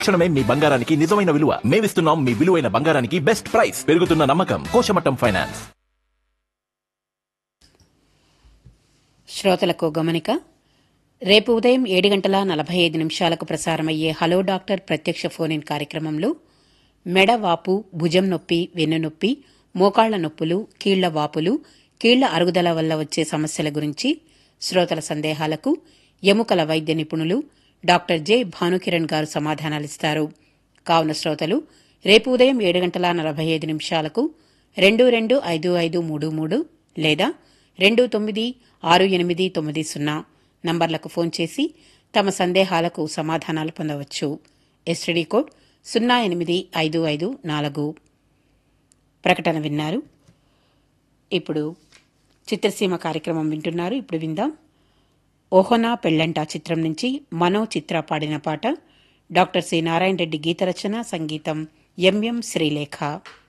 క్షణమే మీ బంగారానికి నిజమైన విలువ మేమిస్తున్నాం మీ విలువైన బంగారానికి బెస్ట్ ప్రైస్ పెరుగుతున్న నమ్మకం కోశమట్టం ఫైనాన్స్ శ్రోతలకు గమనిక రేపు ఉదయం ఏడు గంటల నలభై ఐదు నిమిషాలకు ప్రసారమయ్యే హలో డాక్టర్ ప్రత్యక్ష ఫోన్ ఇన్ కార్యక్రమంలో మెడ వాపు భుజం నొప్పి వెన్నునొప్పి మోకాళ్ల నొప్పులు కీళ్ల వాపులు కీళ్ల అరుగుదల వల్ల వచ్చే సమస్యల గురించి శ్రోతల సందేహాలకు ఎముకల వైద్య నిపుణులు డాక్టర్ జె భానుకిరణ్ గారు సమాధానాలిస్తారు కావున శ్రోతలు రేపు ఉదయం ఏడు గంటల నలభై ఐదు నిమిషాలకు రెండు రెండు ఐదు ఐదు మూడు మూడు లేదా రెండు తొమ్మిది ఆరు ఎనిమిది తొమ్మిది సున్నా నంబర్లకు ఫోన్ చేసి తమ సందేహాలకు సమాధానాలు పొందవచ్చు ఎస్టీడీ కోడ్ సున్నా ఎనిమిది ఐదు ఐదు నాలుగు ప్రకటన విన్నారు ఇప్పుడు చిత్రసీమ కార్యక్రమం వింటున్నారు ఇప్పుడు విందాం ఓహనా పెళ్లంట చిత్రం నుంచి మనో చిత్ర పాడిన పాట డాక్టర్ సి నారాయణ రెడ్డి గీత రచన సంగీతం ఎంఎం శ్రీలేఖ